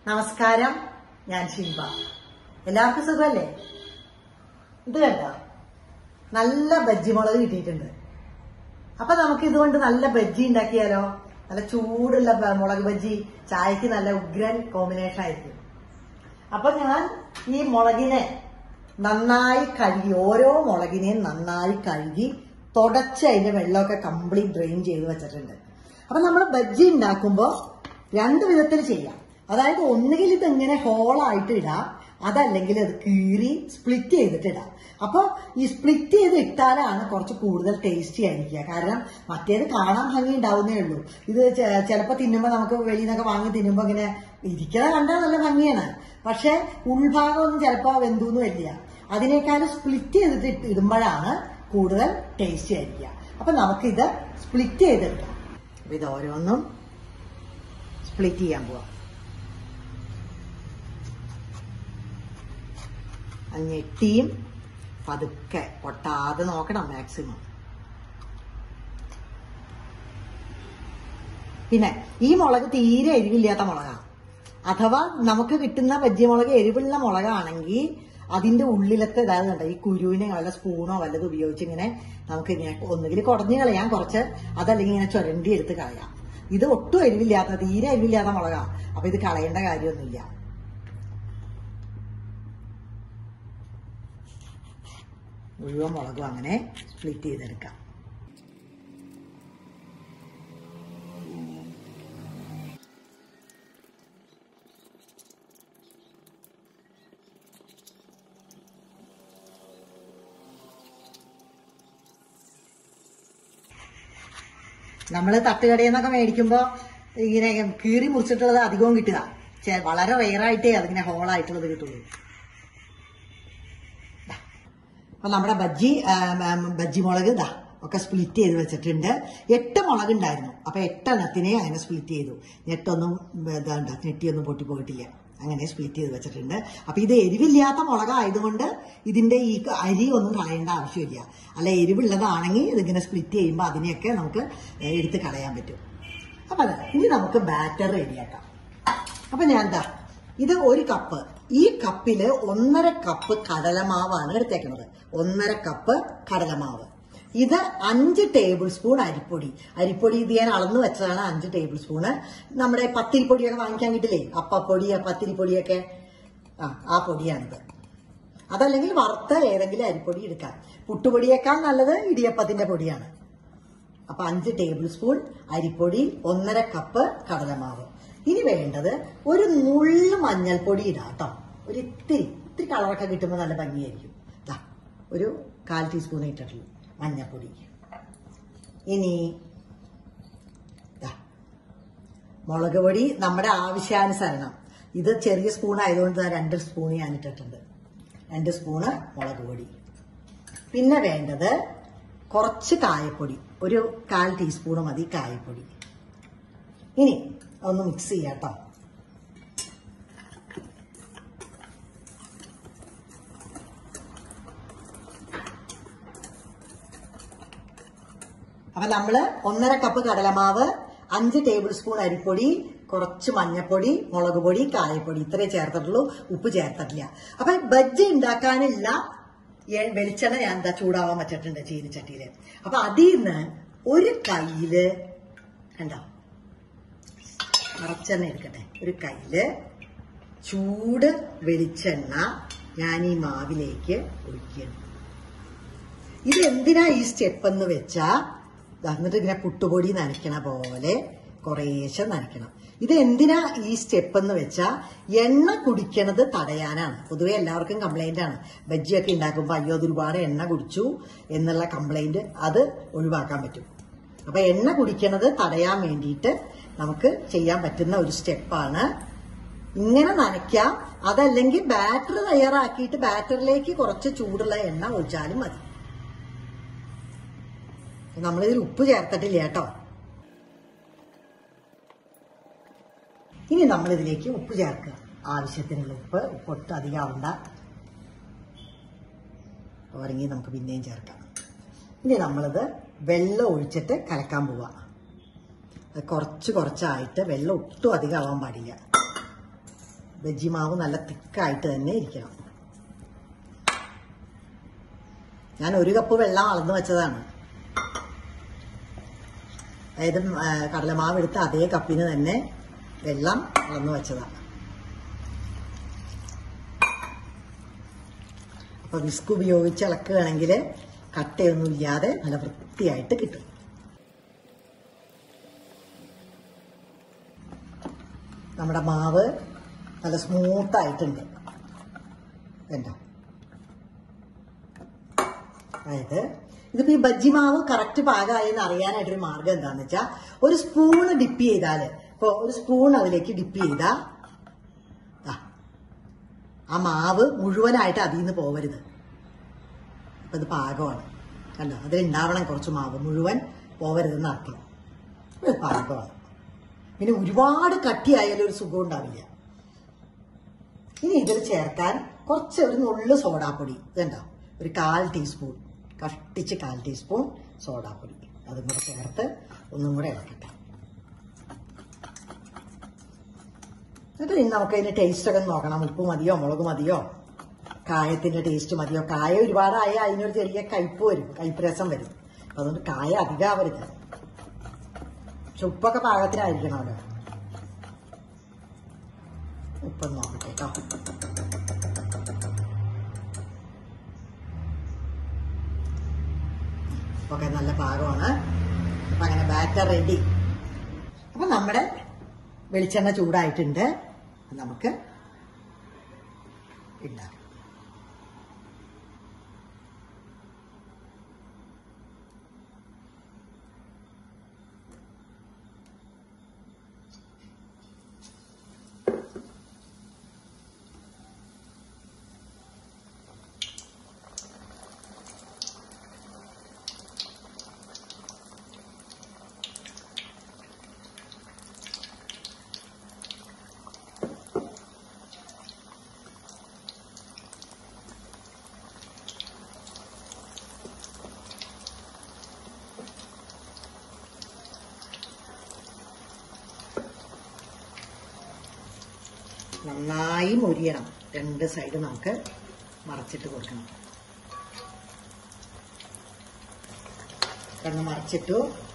നമസ്കാരം ഞാൻ ശില്പ എല്ലാവർക്കും സുഖമല്ലേ ഇത് കണ്ടോ നല്ല ബജ്ജി മുളക് കിട്ടിയിട്ടുണ്ട് അപ്പൊ നമുക്ക് ഇതുകൊണ്ട് നല്ല ബജ്ജി ഉണ്ടാക്കിയാലോ നല്ല ചൂടുള്ള ബ- മുളക് ബജ്ജി ചായക്ക് നല്ല ഉഗ്രൻ കോമ്പിനേഷൻ ആയിരിക്കും അപ്പൊ ഞാൻ ഈ മുളകിനെ നന്നായി കഴുകി ഓരോ മുളകിനെയും നന്നായി കഴുകി തുടച്ച് അതിന്റെ വെള്ളമൊക്കെ കംപ്ലീറ്റ് ഡ്രെയിൻ ചെയ്ത് വെച്ചിട്ടുണ്ട് അപ്പൊ നമ്മൾ ബജ്ജി ഉണ്ടാക്കുമ്പോ രണ്ട് വിധത്തിൽ ചെയ്യാം അതായത് ഒന്നുകിൽ ഇത് ഇങ്ങനെ ഹോളായിട്ട് ഇടാം അതല്ലെങ്കിൽ അത് കീറി സ്പ്ലിറ്റ് ചെയ്തിട്ട് ഇടാം അപ്പൊ ഈ സ്പ്ലിറ്റ് ചെയ്ത് ഇട്ടാലാണ് കുറച്ച് കൂടുതൽ ടേസ്റ്റി ആയിരിക്കുക കാരണം മറ്റേത് കാണാൻ ഭംഗി ഉണ്ടാവുന്നേ ഉള്ളൂ ഇത് ചെ- ചിലപ്പോ തിന്നുമ്പോ നമുക്ക് വെളിയിൽ നിന്നൊക്കെ വാങ്ങി തിന്നുമ്പോ ഇങ്ങനെ ഇരിക്കണ കണ്ടാൽ നല്ല ഭംഗിയാണ് പക്ഷെ ഉൾഭാഗമൊന്നും ചിലപ്പോ വെന്തൂന്ന് വരില്ല അതിനേക്കാളും സ്പ്ലിറ്റ് ചെയ്തിട്ട് ഇട്ട് ഇടുമ്പോഴാണ് കൂടുതൽ ടേസ്റ്റി ആയിരിക്കുക അപ്പൊ നമുക്കിത് സ്പ്ലിറ്റ് ചെയ്തെടുക്കാം അപ്പൊ ഇത് ഓരോന്നും സ്പ്ലിറ്റ് ചെയ്യാൻ പോവാം അത് ഞെട്ടിയും പതുക്കെ പൊട്ടാതെ നോക്കണം മാക്സിമം പിന്നെ ഈ മുളക് തീരെ എരിവില്ലാത്ത മുളകാണ് അഥവാ നമുക്ക് കിട്ടുന്ന ബജ്ജി മുളക് എരിവുള്ള മുളകാണെങ്കിൽ അതിന്റെ ഉള്ളിലത്തെ ഇതായത് കണ്ടോ ഈ കുരുവിനെ വല്ല സ്പൂണോ വല്ലതും ഉപയോഗിച്ച് ഇങ്ങനെ നമുക്ക് ഇങ്ങനെ ഒന്നുകിൽ കുടഞ്ഞു കളയാം കുറച്ച് അതല്ലെങ്കിൽ ഇങ്ങനെ ചുരണ്ടി എടുത്ത് കളയാം ഇത് ഒട്ടും എരിവില്ലാത്ത തീരെ എരിവില്ലാത്ത മുളകാ അപ്പൊ ഇത് കളയേണ്ട കാര്യമൊന്നുമില്ല മുഴുവൻ മുളകും അങ്ങനെ സ്പ്ലിറ്റ് ചെയ്തെടുക്കാം നമ്മൾ തട്ടുകടയിൽ നിന്നൊക്കെ മേടിക്കുമ്പോ ഇങ്ങനെ കീറി മുറിച്ചിട്ടുള്ളത് അധികവും കിട്ടുക ചെ- വളരെ റെയറായിട്ടേ അതിങ്ങനെ ഹോളായിട്ടുള്ളത് കിട്ടുള്ളൂ അപ്പൊ നമ്മുടെ ബജ്ജി ആ, ഉം, ബജ്ജി മുളക് ഇതാ ഒക്കെ സ്പ്ലിറ്റ് ചെയ്ത് വെച്ചിട്ടുണ്ട് എട്ട് മുളക് ഉണ്ടായിരുന്നു അപ്പൊ എട്ടെണ്ണത്തിനെ അങ്ങനെ സ്പ്ലിറ്റ് ചെയ്തു ഞെട്ടൊന്നും ഇതാണ്ട ഞെട്ടിയൊന്നും പൊട്ടി പോയിട്ടില്ല അങ്ങനെ സ്പ്ലിറ്റ് ചെയ്ത് വെച്ചിട്ടുണ്ട് അപ്പൊ ഇത് എരിവില്ലാത്ത മുളകായതുകൊണ്ട് ഇതിന്റെ ഈ അരി ഒന്നും കളയേണ്ട ആവശ്യമില്ല അല്ല എരിവുള്ളതാണെങ്കിൽ ഇതിങ്ങനെ സ്പ്ലിറ്റ് ചെയ്യുമ്പോൾ അതിനെയൊക്കെ നമുക്ക് എടുത്ത് കളയാൻ പറ്റും അപ്പൊ അതെ ഇനി നമുക്ക് ബാറ്റർ റെഡിയാക്കാം അപ്പൊ ഞാൻ എന്താ ഇത് ഒരു കപ്പ് ഈ കപ്പില് ഒന്നര കപ്പ് കടലമാവാണ് എടുത്തേക്കുന്നത് ഒന്നര കപ്പ് കടലമാവ് ഇത് അഞ്ച് ടേബിൾ സ്പൂൺ അരിപ്പൊടി അരിപ്പൊടി ഇത് ഞാൻ അളന്ന് വെച്ചതാണ് അഞ്ച് ടേബിൾ സ്പൂണ് നമ്മുടെ പത്തിരിപ്പൊടിയൊക്കെ വാങ്ങിക്കാൻ കിട്ടില്ലേ അപ്പപ്പൊടി പത്തിരിപ്പൊടിയൊക്കെ ആ ആ പൊടിയാണിത് അതല്ലെങ്കിൽ വറുത്ത ഏതെങ്കിലും അരിപ്പൊടി എടുക്കാം പുട്ടുപൊടിയേക്കാൾ നല്ലത് ഇടിയപ്പത്തിന്റെ പൊടിയാണ് അപ്പൊ അഞ്ച് ടേബിൾ സ്പൂൺ അരിപ്പൊടി ഒന്നര കപ്പ് കടലമാവ് ഇനി വേണ്ടത് ഒരു നുള്ളു മഞ്ഞൾപ്പൊടി ഇടാം കേട്ടോ ഒരു ഇത്തിരി ഇത്തിരി കളറൊക്കെ കിട്ടുമ്പോൾ നല്ല ഭംഗിയായിരിക്കും ദാ ഒരു കാൽ ടീസ്പൂൺ ഇട്ടിട്ടുള്ളൂ മഞ്ഞൾപ്പൊടി ഇനി ദാ മുളക് പൊടി നമ്മുടെ ആവശ്യാനുസരണം ഇത് ചെറിയ സ്പൂൺ ആയതുകൊണ്ട് ദാ രണ്ട് സ്പൂൺ ഞാൻ ഇട്ടിട്ടുണ്ട് രണ്ട് സ്പൂണ് മുളക് പൊടി പിന്നെ വേണ്ടത് കുറച്ച് കായപ്പൊടി ഒരു കാൽ ടീസ്പൂൺ മതി കായപ്പൊടി ഇനി ഒന്ന് മിക്സ് ചെയ്യാം കേട്ടോ അപ്പൊ നമ്മള് ഒന്നര കപ്പ് കടലമാവ് അഞ്ച് ടേബിൾ സ്പൂൺ അരിപ്പൊടി കുറച്ച് മഞ്ഞപ്പൊടി മുളക് പൊടി കായപ്പൊടി ഇത്രേ ചേർത്തിട്ടുള്ളൂ ഉപ്പ് ചേർത്തിട്ടില്ല അപ്പൊ ബജ്ജി ഉണ്ടാക്കാനുള്ള എ- വെളിച്ചെണ്ണ ഞാൻ എന്താ ചൂടാവാൻ വെച്ചിട്ടുണ്ട് ചീനിച്ചട്ടിയില് അപ്പൊ അതിൽ നിന്ന് ഒരു കയ്യില് കണ്ടോ നിറച്ചെണ്ണ എടുക്കട്ടെ ഒരു കയ്യില് ചൂട് വെളിച്ചെണ്ണ ഞാൻ ഈ മാവിലേക്ക് ഒഴിക്കണം ഇത് എന്തിനാ ഈ സ്റ്റെപ്പ് എന്ന് വെച്ചാ ദാ എന്നിട്ട് ഇങ്ങനെ പുട്ടുപൊടി നനയ്ക്കണ പോലെ കുറേശ്ശെ നനയ്ക്കണം ഇത് എന്തിനാ ഈ സ്റ്റെപ്പ് എന്ന് വെച്ചാ എണ്ണ കുടിക്കണത് തടയാനാണ് പൊതുവെ എല്ലാവർക്കും കംപ്ലൈന്റ് ആണ് ബജ്ജിയൊക്കെ ഉണ്ടാക്കുമ്പോൾ അയ്യോ അത് ഒരുപാട് എണ്ണ കുടിച്ചു എന്നുള്ള കംപ്ലൈന്റ് അത് ഒഴിവാക്കാൻ പറ്റും അപ്പൊ എണ്ണ കുടിക്കണത് തടയാൻ വേണ്ടിയിട്ട് നമുക്ക് ചെയ്യാൻ പറ്റുന്ന ഒരു സ്റ്റെപ്പാണ് ഇങ്ങനെ നനയ്ക്കാം അതല്ലെങ്കിൽ ബാറ്റർ തയ്യാറാക്കിയിട്ട് ബാറ്ററിലേക്ക് കുറച്ച് ചൂടുള്ള എണ്ണ ഒഴിച്ചാലും മതി നമ്മളിതിൽ ഉപ്പ് ചേർത്തിട്ടില്ല കേട്ടോ ഇനി നമ്മൾ ഇതിലേക്ക് ഉപ്പ് ചേർക്കുക ആവശ്യത്തിനുള്ള ഉപ്പ് ഉപ്പ് ഒട്ടും അധികമാവണ്ട ഉറങ്ങി നമുക്ക് പിന്നെയും ചേർക്കാം ഇനി നമ്മളിത് വെള്ളം ഒഴിച്ചിട്ട് കലക്കാൻ പോവാ അത് കുറച്ച് കുറച്ചായിട്ട് വെള്ളം ഒട്ടും അധികം ആവാൻ പാടില്ല ബജ്ജി മാവ് നല്ല തിക്കായിട്ട് തന്നെ ഇരിക്കണം ഞാൻ ഒരു കപ്പ് വെള്ളം അളന്ന് വെച്ചതാണ് അതായത് ആ, കടലമാവ് എടുത്ത് അതേ കപ്പിന് തന്നെ വെള്ളം അളന്ന് വെച്ചതാണ് അപ്പൊ വിസ്ക് ഉപയോഗിച്ച് ഇളക്കുകയാണെങ്കിൽ കട്ടയൊന്നും ഇല്ലാതെ നല്ല വൃത്തിയായിട്ട് കിട്ടും നമ്മുടെ മാവ് നല്ല സ്മൂത്തായിട്ടുണ്ട് കണ്ടോ അതായത് ഇതിപ്പോ ഈ ബജ്ജി മാവ് കറക്റ്റ് പാകമായെന്ന് അറിയാനായിട്ടൊരു മാർഗം എന്താന്ന് വെച്ചാൽ ഒരു സ്പൂണ് ഡിപ്പ് ചെയ്താല് ഇപ്പൊ ഒരു സ്പൂൺ അതിലേക്ക് ഡിപ്പ് ചെയ്താ ദാ, ആ മാവ് മുഴുവനായിട്ട് അതിൽ നിന്ന് പോവരുത് അപ്പൊ ഇത് പാകമാണ് കണ്ടോ അതിലുണ്ടാവണം കുറച്ച് മാവ് മുഴുവൻ പോവരുതെന്ന് അർത്ഥം ഇത് പാകമാണ് പിന്നെ ഒരുപാട് കട്ടിയായാലും ഒരു സുഖം ഉണ്ടാവില്ല ഇനി ഇതിൽ ചേർക്കാൻ കുറച്ച് ഒരു നുള്ളു സോഡാപ്പൊടി ഇതുണ്ടാവും ഒരു കാൽ ടീസ്പൂൺ കഷ്ടിച്ച് കാൽ ടീസ്പൂൺ സോഡാപ്പൊടി അതും കൂടെ ചേർത്ത് ഒന്നും കൂടെ ഇളക്കട്ടെ എന്നിട്ട് ഇനി നമുക്ക് ഇതിന്റെ ടേസ്റ്റ് ഒക്കെ നോക്കണം ഉപ്പ് മതിയോ മുളക് മതിയോ കായത്തിന്റെ ടേസ്റ്റ് മതിയോ കായ ഒരുപാടായ അതിനൊരു ചെറിയ കയ്പ് വരും കയ്പ് രസം വരും അപ്പൊ അതുകൊണ്ട് കായ അധികമാവരുത് പക്ഷെ ഉപ്പൊക്കെ പാകത്തിനായിരിക്കണം അവിടെ ഉപ്പൊന്ന് നോക്കട്ടെ കേട്ടോ ഒക്കെ നല്ല പാകമാണ് അപ്പൊ അങ്ങനെ ബാറ്റർ റെഡി അപ്പൊ നമ്മുടെ വെളിച്ചെണ്ണ ചൂടായിട്ടുണ്ട് നമുക്ക് ഉണ്ടാക്കാം നന്നായി മൊരിയണം രണ്ട് സൈഡ് നമുക്ക് മറച്ചിട്ട് കൊടുക്കണം കണ്ണ് മറച്ചിട്ടു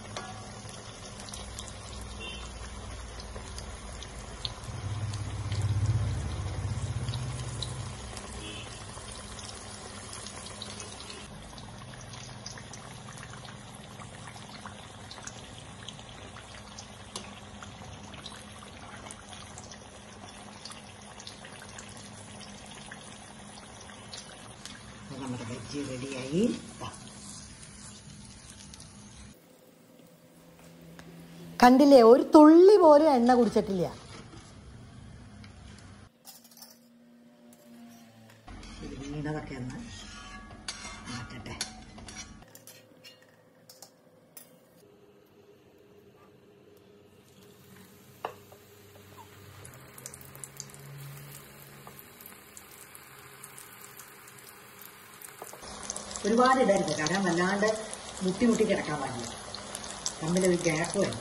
അപ്പൊ നമ്മുടെ ബജ്ജി റെഡിയായി ദാ. കണ്ടില്ലേ ഒരു തുള്ളി പോലും എണ്ണ കുടിച്ചിട്ടില്ല ഇത് വീണതൊക്കെ ഒന്ന് മാറ്റട്ടെ ഒരുപാട് ഇടരുത് കാരണം വല്ലാണ്ട് മുട്ടി മുട്ടി കിടക്കാൻ പാടില്ല തമ്മിലൊരു ഗ്യാപ്പ് വേണം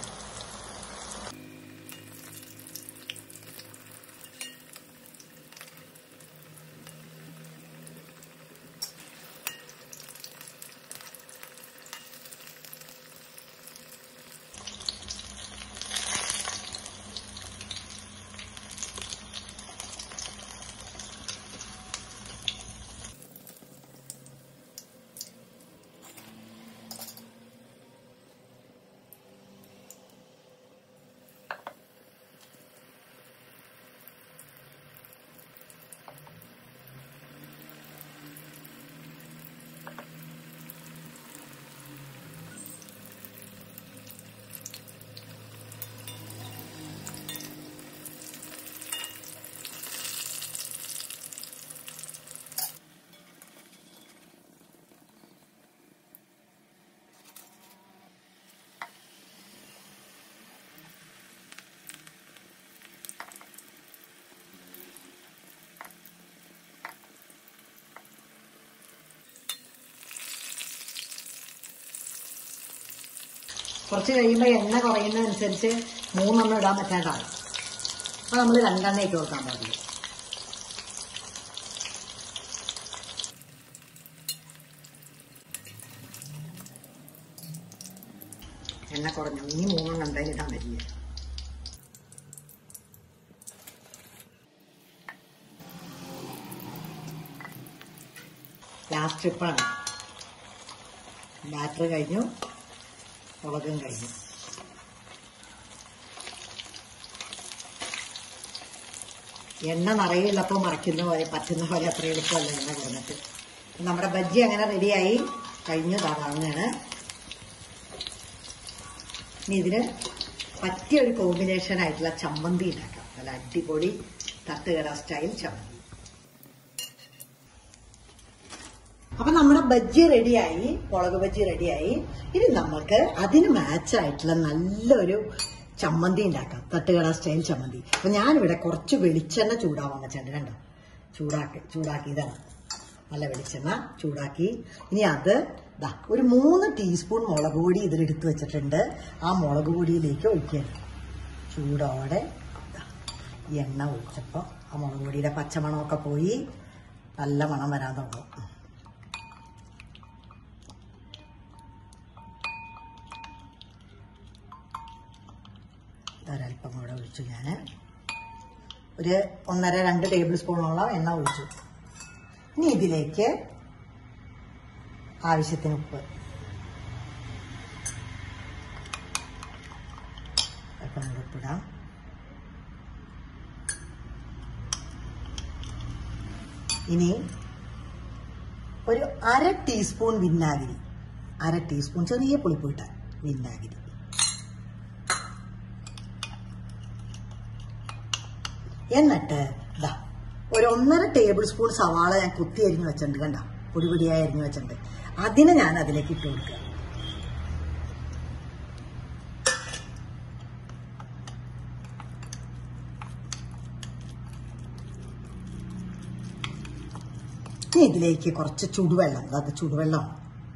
കുറച്ച് കഴിയുമ്പോൾ എണ്ണ കുറയുന്നതനുസരിച്ച് മൂന്നെണ്ണം ഇടാൻ പറ്റാണ്ടാവും അപ്പോൾ നമ്മൾ രണ്ടെണ്ണ ഇട്ട് കൊടുക്കാൻ പാടില്ല എണ്ണ കുറഞ്ഞു ഇനി മൂന്നെണ്ണം എന്തായാലും ഇടാൻ പറ്റില്ല ലാസ്റ്റ് ട്രിപ്പാണ് ബാറ്റർ കഴിഞ്ഞു മുളകും കഴിഞ്ഞു എണ്ണ നിറയുള്ളപ്പോൾ മറയ്ക്കുന്ന പോലെ പറ്റുന്ന പോലെ അത്ര എളുപ്പമല്ല എണ്ണ കുറഞ്ഞിട്ട് നമ്മുടെ ബജ്ജി അങ്ങനെ റെഡിയായി കഴിഞ്ഞു വാങ്ങുകയാണ് ഇനി ഇതിന് പറ്റിയ ഒരു കോമ്പിനേഷൻ ആയിട്ടുള്ള ചമ്മന്തി ഉണ്ടാക്കാം നല്ല അടിപൊളി തട്ടുകട സ്റ്റൈൽ ചമ്മന്തി അപ്പൊ നമ്മുടെ ബജ്ജി റെഡിയായി മുളക് ബജ്ജി റെഡിയായി ഇനി നമുക്ക് അതിന് മാച്ച് ആയിട്ടുള്ള നല്ലൊരു ചമ്മന്തി ഉണ്ടാക്കാം തട്ടുകട സ്റ്റൈൽ ചമ്മന്തി അപ്പൊ ഞാനിവിടെ കുറച്ച് വെളിച്ചെണ്ണ ചൂടാവാൻ വെച്ചിട്ടുണ്ട് കണ്ടോ ചൂടാക്കി ചൂടാക്കിയതാണ് നല്ല വെളിച്ചെണ്ണ ചൂടാക്കി ഇനി അത് ദാ ഒരു മൂന്ന് ടീസ്പൂൺ മുളക് പൊടി ഇതിലെടുത്ത് വെച്ചിട്ടുണ്ട് ആ മുളക് പൊടിയിലേക്ക് ഒഴിക്കുകയാണ് ചൂടോടെ ദാ ഈ എണ്ണ ഒഴിച്ചപ്പോൾ ആ മുളക് പൊടിയുടെ പച്ചമണമൊക്കെ പോയി നല്ല മണം വരാൻ തുടങ്ങും ഒരല്പം കൂടെ ഒഴിച്ചു ഞാൻ ഒരു ഒന്നര രണ്ട് ടേബിൾ സ്പൂണോളം എണ്ണ ഒഴിച്ചു ഇനി ഇതിലേക്ക് ആവശ്യത്തിന് ഉപ്പ് അല്പം കൂടെ ഉപ്പിടാം ഇനി ഒരു അര ടീസ്പൂൺ വിനാഗിരി അര ടീസ്പൂൺ ചെറിയ പുളിപ്പ് കിട്ടാൻ വിനാഗിരി എന്നിട്ട് ഇതാ ഒരു ഒന്നര ടേബിൾ സ്പൂൺ സവാള ഞാൻ കുത്തി അരിഞ്ഞു വെച്ചിട്ടുണ്ട് കണ്ട പൊടി പൊടിയായി അരിഞ്ഞു വെച്ചിട്ടുണ്ട് അതിനെ ഞാൻ അതിലേക്ക് ഇട്ട് കൊടുക്കുക ഇനി ഇതിലേക്ക് കുറച്ച് ചുടുവെള്ളം അത് ചുടുവെള്ളം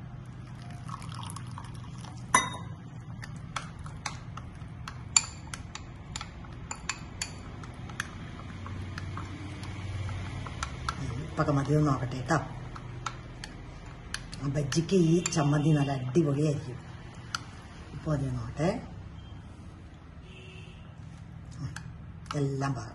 ഇപ്പൊക്കെ മതി ഒന്ന് നോക്കട്ടെ കേട്ടോ ആ ബജ്ജിക്ക് ഈ ചമ്മന്തി നല്ല അടിപൊളിയായിരിക്കും ഇപ്പോൾ അത് നോട്ടെ എല്ലാം പാകം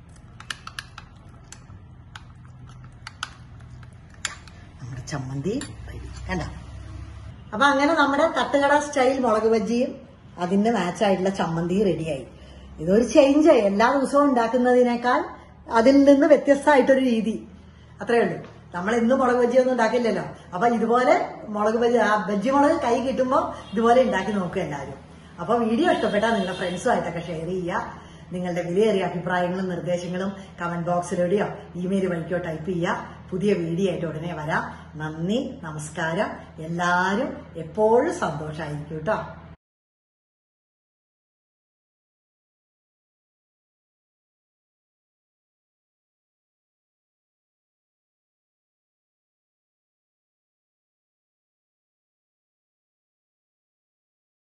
നമ്മുടെ ചമ്മന്തി റെഡി കണ്ട അപ്പൊ അങ്ങനെ നമ്മുടെ തട്ടുകട സ്റ്റൈൽ മുളക് ബജ്ജിയും അതിന്റെ മാച്ച് ആയിട്ടുള്ള ചമ്മന്തിയും റെഡിയായി ഇതൊരു ചേഞ്ച് എല്ലാ ദിവസവും ഉണ്ടാക്കുന്നതിനേക്കാൾ അതിൽ നിന്ന് വ്യത്യസ്തമായിട്ടൊരു രീതി അത്രേ ഉള്ളൂ നമ്മൾ എന്നും മുളക് ബജ്ജി ഒന്നും ഉണ്ടാക്കില്ലല്ലോ അപ്പൊ ഇതുപോലെ മുളക് ബജ്ജി ആ ബജ്ജി മുളക് കൈ കിട്ടുമ്പോൾ ഇതുപോലെ ഉണ്ടാക്കി നോക്കുക എല്ലാവരും അപ്പൊ വീഡിയോ ഇഷ്ടപ്പെട്ടാൽ നിങ്ങളുടെ ഫ്രണ്ട്സുമായിട്ടൊക്കെ ഷെയർ ചെയ്യുക നിങ്ങളുടെ വിലയേറിയ അഭിപ്രായങ്ങളും നിർദ്ദേശങ്ങളും കമന്റ് ബോക്സിലൂടെയോ ഇമെയിൽ വഴിക്കോ ടൈപ്പ് ചെയ്യുക പുതിയ വീഡിയോ ആയിട്ട് ഉടനെ വരാം നന്ദി നമസ്കാരം എല്ലാവരും എപ്പോഴും സന്തോഷമായിരിക്കും കേട്ടോ